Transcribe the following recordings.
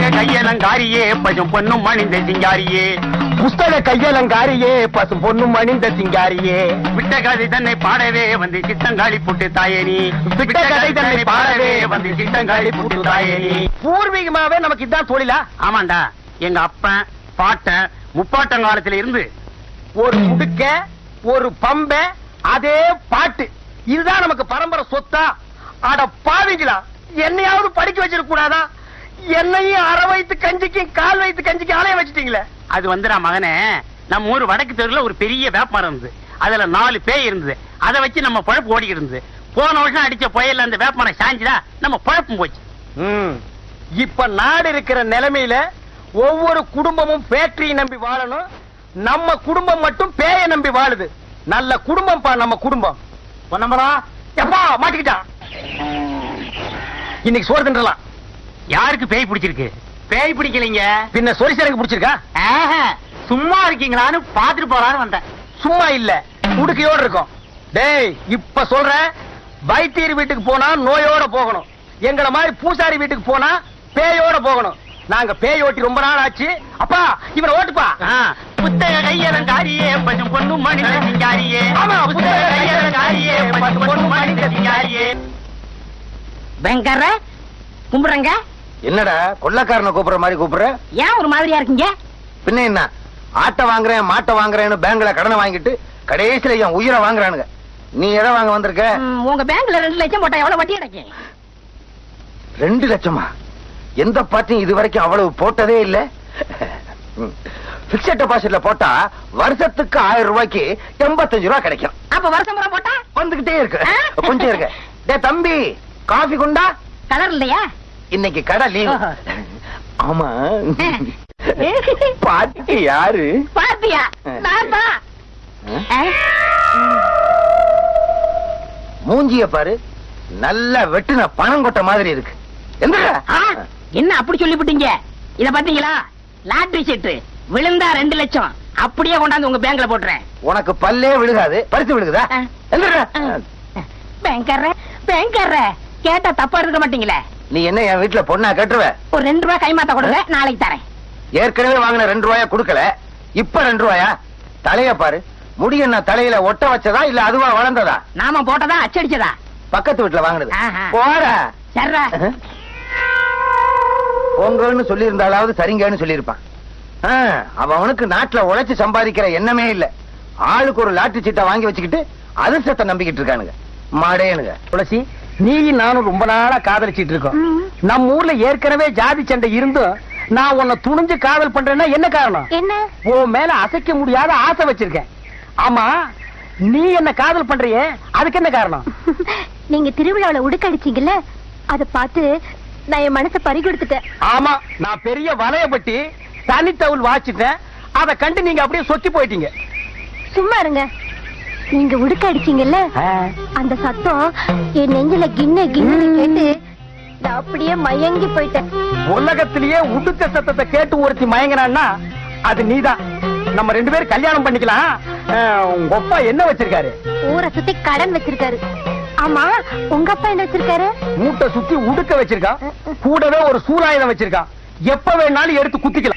புஸ்தக கையலங்காரியே பசும் பொண்ணும் மணிந்த சிங்காரியே புஸ்தக கையலங்காரியே பசும் பொண்ணும் அணிந்த சிங்காரியே விட்ட கதை தன்னை பாடவே வந்து சித்தங்காளி புட்டு தாயேனி விட்ட கதை தன்னை பாடவே வந்து சித்தங்காளி புட்டு தாயேனி பூர்வீகமாவே நமக்கு இதான் தொழிலா ஆமாண்டா எங்க அப்பன் பாட்டன் முப்பாட்டங்காலத்துல இருந்து ஒரு முடுக்க ஒரு பம்ப அதே பாட்டு இதுதான் நமக்கு பரம்பரை சொத்தா அட பாவிங்களா என்னையாவது படிக்க வச்சிருக்க கூடாதா என்னையும் அரை வயித்து கஞ்சிக்கும் கால் வயித்து கஞ்சிக்கும் ஆலயம் வச்சிட்டீங்களே அது வந்துடா மகனே நம்ம ஊர் வடக்கு தெருல ஒரு பெரிய வேப்பமரம் இருந்தது அதுல நாலு பேய் இருந்தது அதை வச்சு நம்ம பழப்பு ஓடிக்கிட்டு இருந்தது போன வருஷம் அடிச்ச புயல்ல அந்த வேப்பமரம் சாஞ்சுதா நம்ம பழப்பும் போச்சு ம். இப்ப நாடு இருக்கிற நிலைமையில ஒவ்வொரு குடும்பமும் பேட்டரியை நம்பி வாழணும் நம்ம குடும்பம் மட்டும் பேய நம்பி வாழுது நல்ல குடும்பம் பா நம்ம குடும்பம் பொன்னம்பரா எப்பா மாட்டிக்கிட்டான் இன்னைக்கு சோறு தின்றலாம் யாருக்கு பேய் பிடிச்சிருக்கு பேய் பிடிக்கலைங்க பின்ன சொரிசரங்க பிடிச்சிருக்கா ஆஹா, சும்மா இருக்கீங்களான்னு பாத்துட்டு போலான்னு வந்தேன் சும்மா இல்ல உடுக்கையோட இருக்கும் டேய் இப்ப சொல்றேன் வைத்தியர் வீட்டுக்கு போனா நோயோட போகணும் எங்கள மாதிரி பூசாரி வீட்டுக்கு போனா பேயோட போகணும் நாங்க பேய் ஓட்டி ரொம்ப நாள் ஆச்சு அப்பா இவனை ஓட்டுப்பா ஆ, புத்தக கையலங்காரியே பசும் பொண்ணும் மணிந்த சிங்காரியே ஆமா, புத்தக கையலங்காரியே பசும் பொண்ணும் மணிந்த சிங்காரியே பயங்கர கும்பிடுறங்க என்னடா கொள்ளக்காரனை கூப்பிடுற மாதிரி கூப்பிடுற ஏன் ஒரு மாதிரியா இருக்கீங்க பின்ன என்ன ஆட்டை வாங்குறேன் மாட்டை வாங்குறேன்னு பேங்க்ல கடனை வாங்கிட்டு கடைசியில என் உயிரை வாங்குறானுங்க நீ எதை வாங்க வந்திருக்க ம், உங்க பேங்க்ல ரெண்டு லட்சம் போட்டா எவ்வளவு வட்டி கிடைக்கும் ரெண்டு லட்சமா எந்த பார்ட்டியும் இது வரைக்கும் அவ்வளவு போட்டதே இல்ல பிக்சட் டெபாசிட்ல போட்டா வருஷத்துக்கு ஆயிரம் ரூபாய்க்கு எண்பத்தஞ்சு ரூபாய் கிடைக்கும் அப்ப வருஷம் பூரா போட்டா வந்துகிட்டே இருக்கு ஆ? கொஞ்சம் இருக்கு டே தம்பி காஃபி கொண்டா கலர் இல்லையா இன்னைக்கு கடை லீவ் ஓஹோ. ஆமா பாட்டி யாரு பாத்தியா நான் தான் ஆ? மூஞ்சிய பாரு நல்ல வெட்டுன பணம் கொட்ட மாதிரி இருக்கு எந்திரா. ஆ, என்ன அப்படி சொல்லிவிட்டீங்க இத பாத்தீங்களா லாட்டரி சீட்டு விழுந்தா ரெண்டு லட்சம் அப்படியே கொண்டாந்து உங்க பேங்க்ல போட்டுறேன் உனக்கு பல்லே விழுகாது பறித்து விழுகுதா ஆ. எந்திரா. பேங்கர்ற பேங்கர்ற கேட்டா தப்பா இருக்க மாட்டீங்களே நீ என்ன என் வீட்டுல பொண்ணா கட்டுருவ ஒரு ரெண்டு ரூபாய் கைமாத்த கொடுங்க நாளைக்கு தரேன் ஏற்கனவே வாங்கின ரெண்டு ரூபாயா கொடுக்கல இப்ப ரெண்டு ரூபாயா தலைய பாரு முடிய நான் தலையில ஒட்ட வச்சதா இல்ல அதுவா வளர்ந்ததா நாம போட்டதா அச்சடிச்சதா பக்கத்து வீட்டுல வாங்கினது ஆஹா. போற சர்ரா பொங்கல்னு சொல்லி இருந்தாலாவது சரிங்கன்னு சொல்லியிருப்பான் ஆ, அவன் அவனுக்கு நாட்டுல உழைச்சு சம்பாதிக்கிற எண்ணமே இல்ல ஆளுக்கு ஒரு லாட்டரி சீட்டை வாங்கி வச்சுக்கிட்டு அதிர்ஷ்டத்தை நம்பிக்கிட்டு இருக்கானுங்க மாடேனுங்க துளசி நீயும் நானும் ரொம்ப நாளா காதலிச்சிட்டு இருக்கோம் நம்ம ஊர்ல ஏற்கனவே ஜாதி சண்டை இருந்தும் நான் உன்னை துணிஞ்சு காதல் பண்றேன்னா என்ன காரணம் என்ன உன் மேல அசைக்க முடியாத ஆசை வச்சிருக்கேன் ஆமா நீ என்ன காதல் பண்றியே அதுக்கு என்ன காரணம் நீங்க திருவிழாவுல உடுக்கடிச்சீங்கல்ல அத பார்த்து நான் என் மனசை பறி கொடுத்துட்டேன் ஆமா நான் பெரிய வலையப்பட்டி தனித்தவுள் வாச்சிட்டேன் அதை கண்டு நீங்க அப்படியே சொக்கி போயிட்டீங்க சும்மா இருங்க நீங்க உடுக்க அடிச்சீங்கல்ல அந்த சத்தம் என் நெஞ்சில கிண்ண கிண்ணு கேட்டு நான் அப்படியே மயங்கி போயிட்டேன் உலகத்திலேயே உடுக்க சத்தத்தை கேட்டு ஒருத்தி மயங்கினான்னா அது நீதான் நம்ம ரெண்டு பேரும் கல்யாணம் பண்ணிக்கலாம் அஹ், உங்க அப்பா என்ன வச்சிருக்காரு ஊரை சுத்தி கடன் வச்சிருக்காரு ஆமா உங்க அப்பா என்ன வச்சிருக்காரு மூட்டை சுத்தி உடுக்க வச்சிருக்கான் கூடவே ஒரு சூலாயுதம் வச்சிருக்கான் எப்ப வேணாலும் எடுத்து குத்திக்கலாம்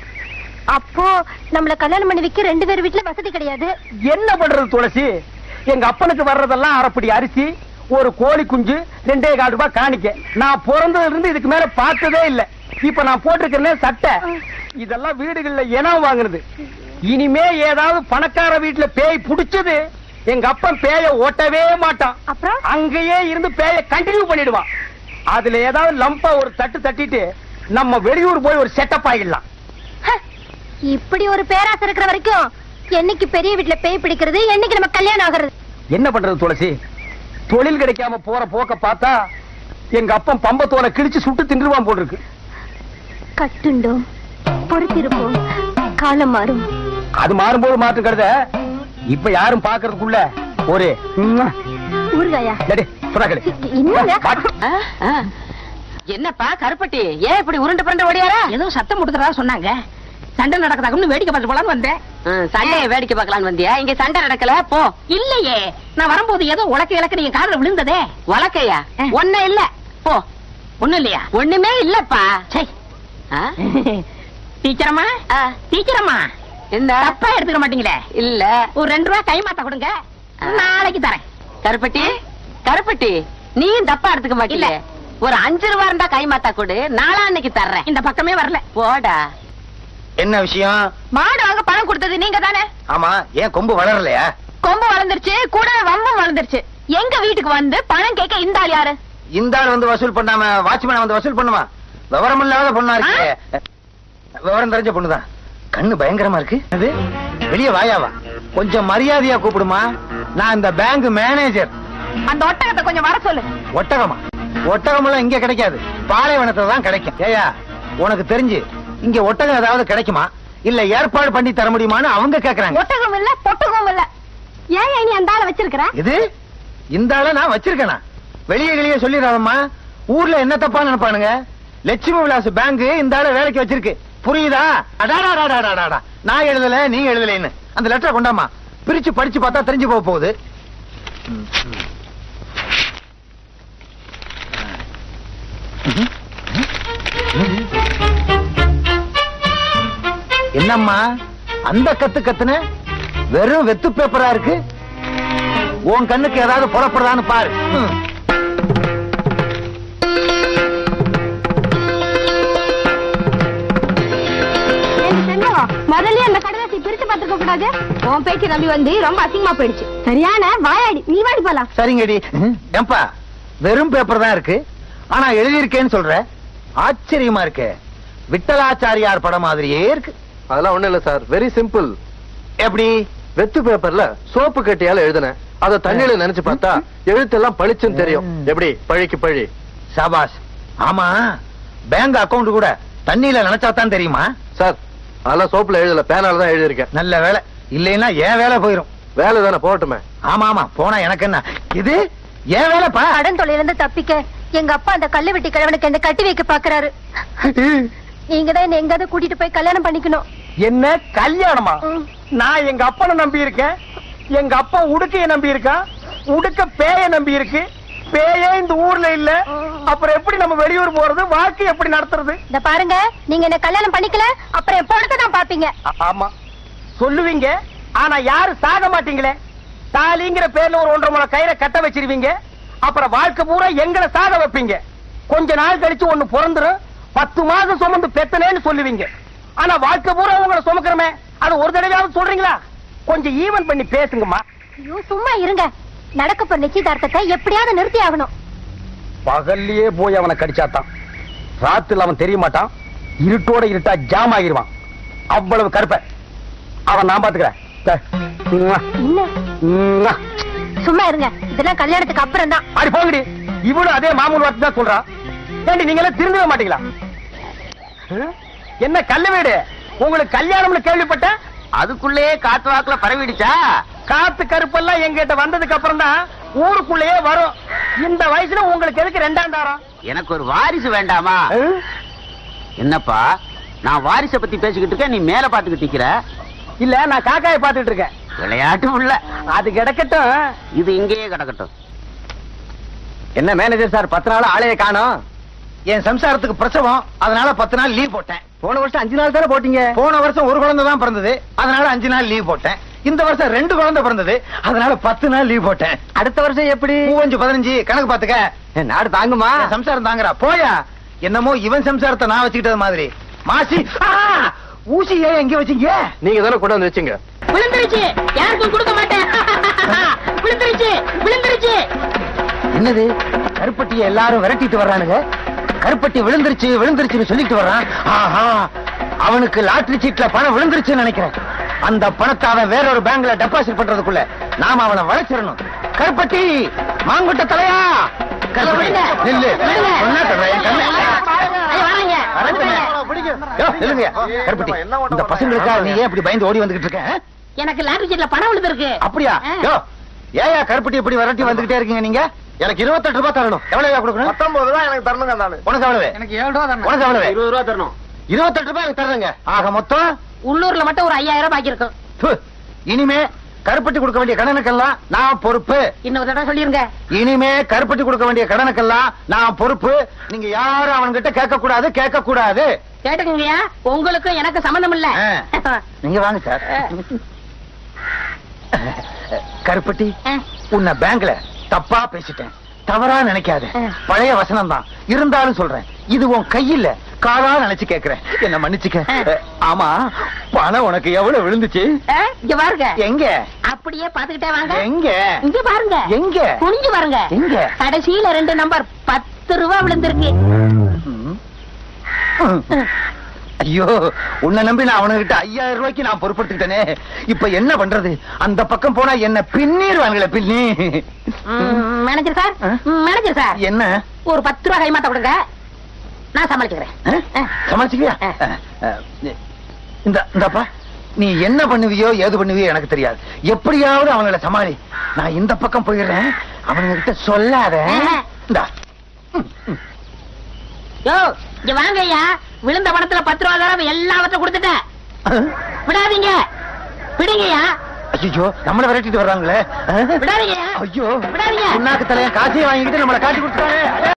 அப்போ நம்மள கல்யாணம் பண்ணி வைக்க ரெண்டு பேர் வீட்டுல வசதி கிடையாது என்ன பண்றது துளசி எங்க அப்பனுக்கு வர்றதெல்லாம் அரைப்படி அரிசி ஒரு கோழி குஞ்சு ரெண்டே கால் ரூபாய் காணிக்க நான் பிறந்ததுல இருந்து இதுக்கு மேல பார்த்ததே இல்ல இப்ப நான் போட்டிருக்கிறேன் சட்டை இதெல்லாம் வீடுகள்ல இனம் வாங்குனது இனிமே ஏதாவது பணக்கார வீட்டுல பேய் புடிச்சது எங்க அப்பன் பேய ஓட்டவே மாட்டான் அப்புறம் அங்கேயே இருந்து பேய கண்டினியூ பண்ணிடுவான் அதுல ஏதாவது லம்பா ஒரு தட்டு தட்டிட்டு நம்ம வெளியூர் போய் ஒரு செட்டப் ஆகிடலாம் ஹ, இப்படி ஒரு பேராசை இருக்கிற வரைக்கும் என்னைக்கு பெரிய வீட்டுல பேய் பிடிக்கிறது என்னைக்கு நம்ம கல்யாணம் ஆகுறது என்ன பண்றது துளசி தொழில் கிடைக்காம போற போக்க பார்த்தா எங்க அப்பன் பம்பத்தோட கிழிச்சு சுட்டு தின்றுவான் போல் இருக்கு கட்டுண்டோம் பொறுத்திருப்போம் காலம் மாறும் அது மாறும்போது மாற்றம் கருத இப்ப யாரும் பாக்குறதுக்குள்ள ஒரு ம்ம். ஊறுகாயா டேய், சுறா கெடு. என்னங்க பாட்டு. ஆ, ஆ. என்னப்பா கருப்பட்டி ஏன் இப்படி உருண்டு புரண்டு ஓடியாரா ஏதோ சத்தம் முடுக்கிறதா சொன்னாங்க சண்டை நடக்கதாக்குன்னு வேடிக்கை பார்த்து போலான்னு வந்தேன் சண்டைய வேடிக்கை பார்க்கலான்னு வந்தியா இங்க சண்டை நடக்கல போ இல்லையே நான் வரும்போது ஏதோ உலக்க இலக்க நீங்க காதுல விழுந்ததே வழக்கையா ஆ. ஒண்ணு இல்ல போ ஒண்ணும் இல்லையா ஒண்ணுமே இல்லப்பா சை ஆ? டீச்சரம்மா ஆ, டீச்சரம்மா என்ன தப்பா எடுத்துக்க மாட்டீங்களே இல்ல ஒரு ரெண்டு ரூபா கை மாத்த கொடுங்க ஆ. நாளைக்கு தரேன் கருப்பட்டி கருப்பட்டி நீயும் தப்பா எடுத்துக்க மாட்டீங்க இல்ல. ஒரு அஞ்சு ரூபா இருந்தா கை மாத்தா கொடு நாளா அன்னைக்கு தர்றேன் இந்த பக்கமே வரல போடா என்ன விஷயம் மாடு வாங்க பணம் கொடுத்தது நீங்க தானே ஆமா ஏன் கொம்பு வளரலையா கொம்பு வளர்ந்துருச்சு கூட வம்பும் வளர்ந்துருச்சு எங்க வீட்டுக்கு வந்து பணம் கேட்க இந்த ஆள் யாரு இந்த ஆள் வந்து வசூல் பண்ணாம வாட்ச்மேன் வந்து வசூல் பண்ணுமா விவரம் இல்லாத பொண்ணா இருக்கு விவரம் தெரிஞ்ச பொண்ணுதான் கண்ணு பயங்கரமா இருக்கு அது வெளிய வாயாவா கொஞ்சம் மரியாதையா கூப்பிடுமா நான் இந்த பேங்க் மேனேஜர் அந்த ஒட்டகத்தை கொஞ்சம் வர சொல்லு ஒட்டகமா ஒட்டகம் எல்லாம் இங்க கிடைக்காது பாலைவனத்துல தான் கிடைக்கும் ஏயா உனக்கு தெரிஞ்சு இங்க ஒட்டகம் ஏதாவது கிடைக்குமா இல்ல ஏற்பாடு பண்ணி தர முடியுமான்னு அவங்க கேக்குறாங்க ஒட்டகம் இல்ல பொட்டகம் இல்ல ஏன் நீ அந்த ஆளை வச்சிருக்கிற இது இந்த ஆள நான் வச்சிருக்கேனா வெளியே வெளியே சொல்லிடாதம்மா ஊர்ல என்ன தப்பா நினைப்பானுங்க லட்சுமி விலாஸ் பேங்க் இந்த ஆள வேலைக்கு வச்சிருக்கு புரியுதா அடாடாடாடாடாடா நான் எழுதல நீ எழுதலைன்னு அந்த லெட்டரை கொண்டாமா பிரிச்சு படிச்சு பார்த்தா தெரிஞ்சு போக போகுது என்னம்மா அந்த கத்து கத்துன வெறும் வெத்து பேப்பரா இருக்கு உன் கண்ணுக்கு ஏதாவது புறப்படுறான்னு பாரு ம். முதல்ல அந்த கடைசி பிரிச்சு பார்த்துக்க கூடாது உன் பேச்சு நம்பி வந்து ரொம்ப அசிங்கமா போயிடுச்சு சரியான வாயாடி நீ வாடி போலாம் சரிங்கடி ஏம்பா வெறும் பேப்பர் தான் இருக்கு ஆனா எழுதியிருக்கேன்னு சொல்ற ஆச்சரியமா இருக்கு விட்டலாச்சாரியார் படம் மாதிரியே இருக்கு அதெல்லாம் ஒண்ணும் இல்ல சார் வெரி சிம்பிள் எப்படி வெத்து பேப்பர்ல சோப்பு கட்டியால எழுதினேன் அத தண்ணியில நினைச்சு பார்த்தா எழுத்தெல்லாம் பளிச்சுன்னு தெரியும் ம். எப்படி பழிக்கு பழி சபாஸ் ஆமா பேங்க் அக்கவுண்ட் கூட தண்ணியில நினைச்சா தான் தெரியுமா சார் அதெல்லாம் சோப்புல எழுதல பேனால தான் எழுதியிருக்கேன் நல்ல வேலை இல்லைன்னா ஏன் வேலை போயிரும் வேலை தானே போகட்டுமே ஆமா ஆமா போனா எனக்கு என்ன இது ஏன் வேலைப்பா கடன் தொழிலிருந்து தப்பிக்க எங்க அப்பா அந்த கல்லு வெட்டி கிழவனுக்கு என்ன கட்டி வைக்க பாக்குறாரு நீங்க தான் என்ன எங்காவது கூட்டிட்டு போய் கல்யாணம் பண்ணிக்கணும் என்ன கல்யாணமா ம். நான் எங்க அப்பனை நம்பி இருக்கேன் எங்க அப்பா உடுக்கைய நம்பி இருக்கான் உடுக்க பேய நம்பி இருக்கு பேயே இந்த ஊர்ல இல்ல அப்புறம் எப்படி நம்ம வெளியூர் போறது வாழ்க்கை எப்படி நடத்துறது இந்த பாருங்க நீங்க என்ன கல்யாணம் பண்ணிக்கல அப்புறம் என் பொண்ணத்தை தான் பாப்பீங்க ஆ- ஆமா சொல்லுவீங்க ஆனா யாரும் சாக மாட்டீங்களே தாலிங்கிற பேர்ல ஒரு ஒன்றரை முளை கயிறை கட்ட வச்சிருவீங்க அப்புறம் வாழ்க்கை பூரா எங்களை சாக வைப்பீங்க கொஞ்ச நாள் கழிச்சு ஒண்ணு பிறந்துரும் பத்து மாசம் சுமந்து பெத்தனேன்னு சொல்லுவீங்க ஆனா வாழ்க்கை பூரா உங்களை சுமக்கிறமே அது ஒரு தடவையாவது சொல்றீங்களா கொஞ்சம் ஈவன் பண்ணி பேசுங்கம்மா ஐயோ சும்மா இருங்க நடக்க போற நிச்சயதார்த்தத்தை எப்படியாவது நிறுத்தி ஆகணும் பகல்லையே போய் அவனை கடிச்சாத்தான் ராத்துல அவன் தெரிய மாட்டான் இருட்டோட இருட்டா ஜாம் ஆகிருவான் அவ்வளவு கருப்ப அவன் நான் பாத்துக்கிறேன் த, உம்மா, என்ன உம்மா. சும்மா இருங்க இதெல்லாம் கல்யாணத்துக்கு அப்புறம் தான் அடி போங்கடி இவளும் அதே மாமூல் வார்த்தை தான் சொல்றா ஏண்டி நீங்க எல்லாம் திருந்தவே மாட்டீங்களா ஹம்? என்ன கல்ல வீடு உங்களுக்கு கல்யாணம்னு கேள்விப்பட்டேன் அதுக்குள்ளேயே காத்து வாக்குல பரவிடுச்சா காத்து கருப்பெல்லாம் எங்கிட்ட வந்ததுக்கு அப்புறம் தான் ஊருக்குள்ளேயே வரும் இந்த வயசுல உங்களுக்கு எதுக்கு ரெண்டாம் தாரம் எனக்கு ஒரு வாரிசு வேண்டாமா ஹம்? என்னப்பா நான் வாரிச பத்தி பேசிக்கிட்டு இருக்கேன் நீ மேல பாத்துக்கிட்டு நிக்கிற இல்ல நான் காக்காயை பாத்துட்டு இருக்கேன் விளையாட்டு உள்ள அது கிடக்கட்டும் இது இங்கேயே கிடக்கட்டும் என்ன மேனேஜர் சார் பத்து நாள் ஆளைய காணோம் என் சம்சாரத்துக்கு பிரசவம் அதனால பத்து நாள் லீவ் போட்டேன் போன வருஷம் அஞ்சு நாள் தானே போட்டீங்க போன வருஷம் ஒரு குழந்தை தான் பிறந்தது அதனால அஞ்சு நாள் லீவ் போட்டேன் இந்த வருஷம் ரெண்டு குழந்தை பிறந்தது அதனால பத்து நாள் லீவ் போட்டேன் அடுத்த வருஷம் எப்படி மூவஞ்சு பதினஞ்சு கணக்கு பாத்துக்க நாடு தாங்குமா என் சம்சாரம் தாங்குறா போயா என்னமோ இவன் சம்சாரத்தை நான் வச்சுக்கிட்டது மாதிரி மாசி ஆ! ஊசி ஏன் எங்க வச்சீங்க நீங்க தானே கொண்டு வந்து வச்சீங்க விழுந்துருச்சு யாருக்கும் கொடுக்க மாட்டேன் விழுந்துருச்சு விழுந்துருச்சு என்னது கருப்பட்டியை எல்லாரும் விரட்டிட்டு வர்றானுங்க கருப்பட்டி விழுந்துருச்சு விழுந்துருச்சுன்னு சொல்லிட்டு வர்றான் ஆஹா அவனுக்கு லாட்டரி சீட்ல பணம் விழுந்துருச்சுன்னு நினைக்கிறேன் அந்த பணத்தை அவன் வேற ஒரு பேங்க்ல டெபாசிட் பண்றதுக்குள்ள நாம அவனை வளைச்சிடணும் கருப்பட்டி மாங்குட்ட தலையா கருப்பட்டி விடுங்க. நில்லு விடுங்க. சொன்னா சொல்றேன், என் கண்ணு. ஐயோ, வாங்க. வரட்டுமே. யோ, நில்லுங்க. கருப்பட்டி இந்த பசங்களுக்காக நீ ஏன் இப்படி பயந்து ஓடி வந்துகிட்டு இருக்க ஆ? எனக்கு லாட்டரி சீட்ல பணம் விழுந்திருக்கு அப்படியா ஆ. யோ ஏயா கருப்பட்டி இப்படி விரட்டி வந்துகிட்டே இருக்கீங்க நீங்க எனக்கு இருபத்தெட்டு ரூபாய் தரணும் எவ்வளவு கொடுக்கணும் பத்தொன்பது ரூபாய் எனக்கு தரணுங்க நானு உனக்கு எவ்வளவு எனக்கு ஏழு ரூபா உனக்கு எவ்வளவு இருபது ரூபா தரணும் இருபத்தெட்டு ரூபாய் எனக்கு தர்றேங்க ஆக மொத்தம் உள்ளூர்ல மட்டும் ஒரு ஐயாயிரம் பாக்கி இருக்கும் ப்பு, இனிமே கருப்பட்டி கொடுக்க வேண்டிய கடனுக்கெல்லாம் நான் பொறுப்பு இன்னொரு தடவை சொல்லிருங்க இனிமே கருப்பட்டி கொடுக்க வேண்டிய கடனுக்கெல்லாம் நான் பொறுப்பு நீங்க யாரும் அவன்கிட்ட கேட்க கூடாது கேட்க கூடாது கேட்டுக்கங்கய்யா உங்களுக்கும் எனக்கு சம்பந்தம் இல்ல ஆ. நீங்க வாங்க சார் கருப்பட்டி உன்னை பேங்க்ல தப்பா பேசிட்டேன் தவறா நினைக்காத பழைய வசனம் தான் இருந்தாலும் சொல்றேன் இது உன் கையில காலா நினைச்சு கேக்குறேன் என்ன மன்னிச்சுக்க அஹ், ஆமா பணம் உனக்கு எவ்வளவு விழுந்துச்சு ஆ, இங்க பாருங்க எங்க அப்படியே பாத்துக்கிட்டே வாங்க எங்க இங்க பாருங்க எங்க குனிஞ்சு பாருங்க எங்க? கடைசியில ரெண்டு நம்பர் பத்து ரூபா விழுந்திருக்கு ம். ம். ஐயோ உன்னை நம்பி நான் அவனுகிட்ட ஐயாயிரம் ரூபாய்க்கு நான் பொறுப்படுத்திக்கிட்டேனே இப்ப என்ன பண்றது அந்த பக்கம் போனா என்ன பின்னிடுவாங்களே பின்னி ம், மேனேஜர் சார் ஆ? ம், மேனேஜர் சார் என்ன ஒரு பத்து ரூபா கைமாத்த கொடுங்க நான் சமாளிச்சுக்கிறேன் ஆ? சமாளிச்சுக்கியா ஆ. ஆ, இந்த இந்தப்பா நீ என்ன பண்ணுவியோ ஏது பண்ணுவியோ எனக்கு தெரியாது எப்படியாவது அவங்கள சமாளி நான் இந்த பக்கம் போயிடுறேன் அவனுங்க கிட்ட சொல்லாத ஆ. இந்தா. யோ இங்க வாங்க ஐயா விழுந்த பணத்துல பத்து ரூபா தடவை எல்லாவற்றையும் கொடுத்துட்டேன் விடாதீங்க விடுங்கய்யா ஐயோ நம்மள விரட்டிட்டு வர்றாங்களே ஆ? விடாதீங்க ஐயோ விடாதீங்க புண்ணாக்கு தலையன் காசையும் வாங்கிக்கிட்டு நம்மளை காட்டி கொடுத்துறாங்க